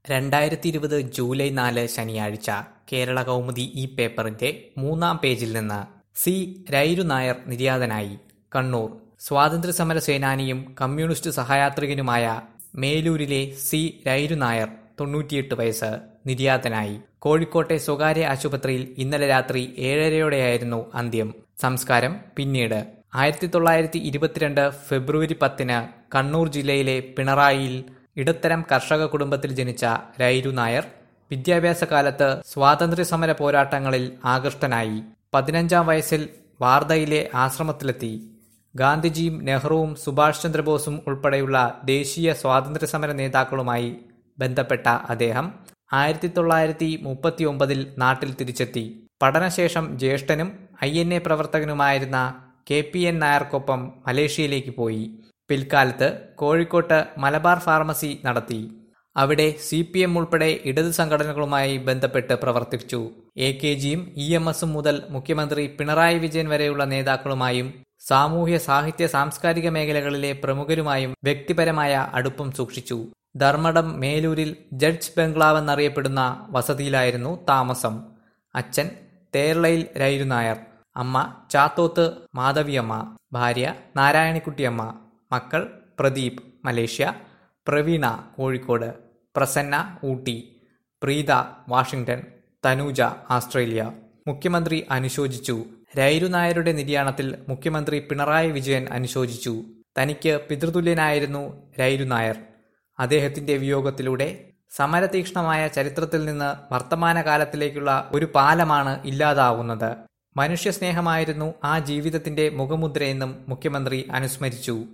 രണ്ടായിരത്തി ഇരുപത് ജൂലൈ നാല് ശനിയാഴ്ച കേരള കൗമുദി ഈ പേപ്പറിന്റെ മൂന്നാം പേജിൽ നിന്ന് സി രൈരു നായർ നിര്യാതനായി കണ്ണൂർ സ്വാതന്ത്ര്യസമര സേനാനിയും കമ്മ്യൂണിസ്റ്റ് സഹയാത്രികനുമായ മേലൂരിലെ സി രൈരു നായർ തൊണ്ണൂറ്റിയെട്ട് വയസ്സ് നിര്യാതനായി കോഴിക്കോട്ടെ സ്വകാര്യ ആശുപത്രിയിൽ ഇന്നലെ രാത്രി ഏഴരയോടെയായിരുന്നു അന്ത്യം സംസ്കാരം പിന്നീട് ആയിരത്തി തൊള്ളായിരത്തി ഇരുപത്തിരണ്ട് ഫെബ്രുവരി പത്തിന് കണ്ണൂർ ജില്ലയിലെ പിണറായിയിൽ ഇടത്തരം കർഷക കുടുംബത്തിൽ ജനിച്ച രൈരു നായർ വിദ്യാഭ്യാസ കാലത്ത് സ്വാതന്ത്ര്യ സമര പോരാട്ടങ്ങളിൽ ആകൃഷ്ടനായി പതിനഞ്ചാം വയസ്സിൽ വാർധയിലെ ആശ്രമത്തിലെത്തി ഗാന്ധിജിയും നെഹ്റുവും സുഭാഷ് ചന്ദ്രബോസും ഉൾപ്പെടെയുള്ള ദേശീയ സ്വാതന്ത്ര്യ സമര നേതാക്കളുമായി ബന്ധപ്പെട്ട അദ്ദേഹം ആയിരത്തി തൊള്ളായിരത്തി മുപ്പത്തി ഒമ്പതിൽ നാട്ടിൽ തിരിച്ചെത്തി പഠനശേഷം ജ്യേഷ്ഠനും ഐ എൻ എ പ്രവർത്തകനുമായിരുന്ന കെ പി എൻ നായർക്കൊപ്പം മലേഷ്യയിലേക്ക് പോയി പിൽക്കാലത്ത് കോഴിക്കോട്ട് മലബാർ ഫാർമസി നടത്തി അവിടെ സി പി എം ഉൾപ്പെടെ ഇടത് സംഘടനകളുമായി ബന്ധപ്പെട്ട് പ്രവർത്തിച്ചു എ കെ ജിയും ഇ എം എസും മുതൽ മുഖ്യമന്ത്രി പിണറായി വിജയൻ വരെയുള്ള നേതാക്കളുമായും സാമൂഹ്യ സാഹിത്യ സാംസ്കാരിക മേഖലകളിലെ പ്രമുഖരുമായും വ്യക്തിപരമായ അടുപ്പം സൂക്ഷിച്ചു ധർമ്മടം മേലൂരിൽ ജഡ്ജ് ബംഗ്ലാവ് എന്നറിയപ്പെടുന്ന വസതിയിലായിരുന്നു താമസം അച്ഛൻ തേർളയിൽ രൈരു നായർ അമ്മ ചാത്തോത്ത് മാധവിയമ്മ ഭാര്യ നാരായണിക്കുട്ടിയമ്മ മക്കൾ Pradeep Malaysia Praveena Kozhikode Prasanna Ooty Preetha Washington Thanuja Australia മുഖ്യമന്ത്രി അനുശോചിച്ചു രൈരു നായരുടെ നിര്യാണത്തിൽ മുഖ്യമന്ത്രി പിണറായി വിജയൻ അനുശോചിച്ചു തനിക്ക് പിതൃതുല്യനായിരുന്നു രൈരു നായർ അദ്ദേഹത്തിന്റെ വിയോഗത്തിലൂടെ സമരതീക്ഷ്ണമായ ചരിത്രത്തിൽ നിന്ന് വർത്തമാനകാലത്തിലേക്കുള്ള ഒരു പാലമാണ് ഇല്ലാതാവുന്നത് മനുഷ്യസ്നേഹമായിരുന്നു ആ ജീവിതത്തിന്റെ മുഖമുദ്രയെന്നും മുഖ്യമന്ത്രി അനുസ്മരിച്ചു